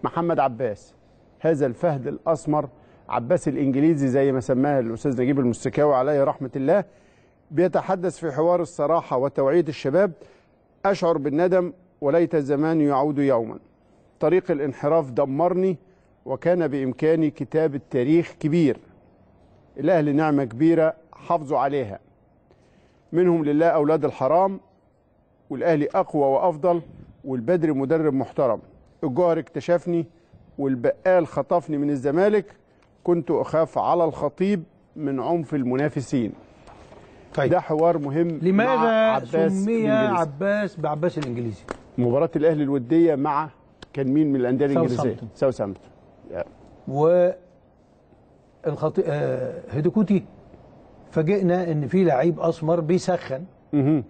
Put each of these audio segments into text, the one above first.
محمد عباس هذا الفهد الاسمر عباس الانجليزي زي ما سماه الاستاذ نجيب المستكاوي عليه رحمه الله بيتحدث في حوار الصراحه وتوعيه الشباب اشعر بالندم وليت الزمان يعود يوما طريق الانحراف دمرني وكان بامكاني كتابه تاريخ كبير الاهل نعمه كبيره حافظوا عليها منهم لله اولاد الحرام والاهلي اقوى وافضل والبدري مدرب محترم الجوهر اكتشفني والبقال خطفني من الزمالك كنت اخاف على الخطيب من عنف المنافسين طيب ده حوار مهم مع لماذا عباس سمي الإنجليزي. عباس بعباس الانجليزي؟ مباراة الأهلي الودية مع كان مين من الأندية الإنجليزية؟ ساوثهامبتون. ساوثهامبتون و الخطي... آه هيدوكوتي فاجئنا ان في لعيب اسمر بيسخن مهم.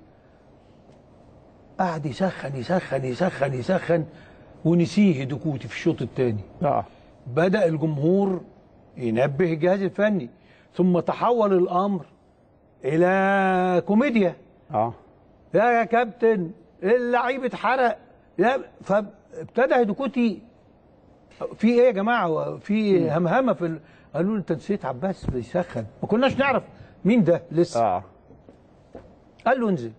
قعد يسخن يسخن يسخن يسخن ونسيه هيدوكوتي في الشوط الثاني اه بدا الجمهور ينبه الجهاز الفني ثم تحول الامر الى كوميديا اه يا يا كابتن اللعيب اتحرق يا فابتدى هيدوكوتي في ايه يا جماعه هو في همهمه في ال... قالوا له انت نسيت عباس بيسخن ما كناش نعرف مين ده لسه اه قال له انزل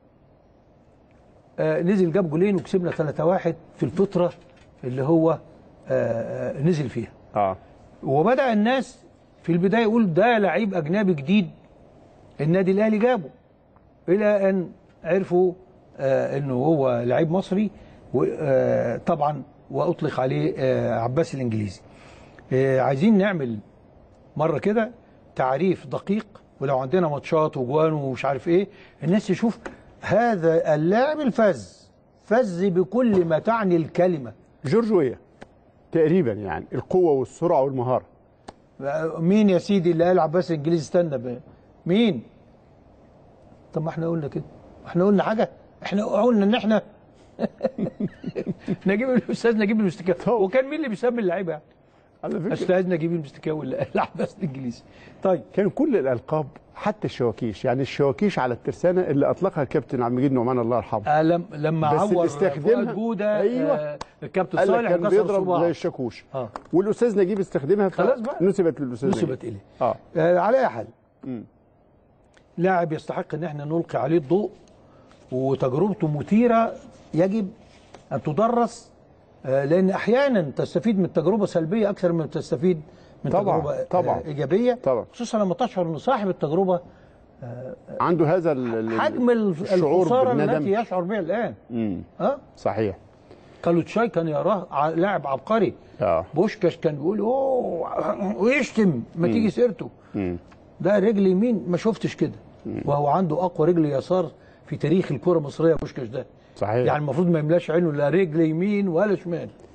آه نزل جاب جولين وكسبنا 3-1 في الفتره اللي هو آه آه نزل فيها اه وبدا الناس في البدايه يقول ده لعيب اجنبي جديد النادي الاهلي جابه الى ان عرفوا آه انه هو لعيب مصري وطبعا واطلق عليه آه عباس الانجليزي آه عايزين نعمل مره كده تعريف دقيق ولو عندنا ماتشات وجوان ومش عارف ايه الناس تشوف هذا اللاعب الفز فز بكل ما تعني الكلمه جورجويا تقريبا يعني القوة والسرعة والمهارة مين يا سيدي اللي قال عباس الانجليزي استنى بقى مين طب ما احنا قلنا كده احنا قلنا حاجه احنا قلنا ان احنا نجيب الاستاذ نجيب المستكاوي وكان مين اللي بيسمي اللعيبه يعني على فكرة استاذ نجيب المستكاوي اللي قال عباس الانجليزي طيب كان كل الألقاب حتى الشواكيش يعني الشواكيش على الترسانة اللي أطلقها الكابتن عبد المجيد نعمان الله يرحمه آه لم لما بس عور اللي استخدمها- فؤاد جوده أيوة. آه الكابتن قال لك صالح كان وكسر بيضرب صباعه زي الشاكوش اه والأستاذ نجيب استخدمها خلاص بقى. نسبت للأستاذ نسبت نجيب. اليه اه آه على اي حال مم. لاعب يستحق ان احنا نلقي عليه الضوء وتجربته مثيره يجب ان تدرس آه، لان احيانا تستفيد من تجربه سلبيه اكثر من تستفيد من طبعاً، تجربه آه، طبعاً. ايجابيه طبعاً. خصوصا لما تشعر ان صاحب التجربه عنده هذا ال- ال- حجم الف- الشعور الخساره بالندم. التي يشعر بها الان مم. ها صحيح كالوتشاي كان يراه ع- لاعب عبقري اه بوشكاش كان بيقول اوه ويشتم ما تيجي سيرته مم. ده رجل يمين ما شفتش كده وهو عنده اقوى رجل يسار في تاريخ الكره المصريه بوشكاش ده صحيح يعني المفروض ما يملاش عينه لا رجل يمين ولا شمال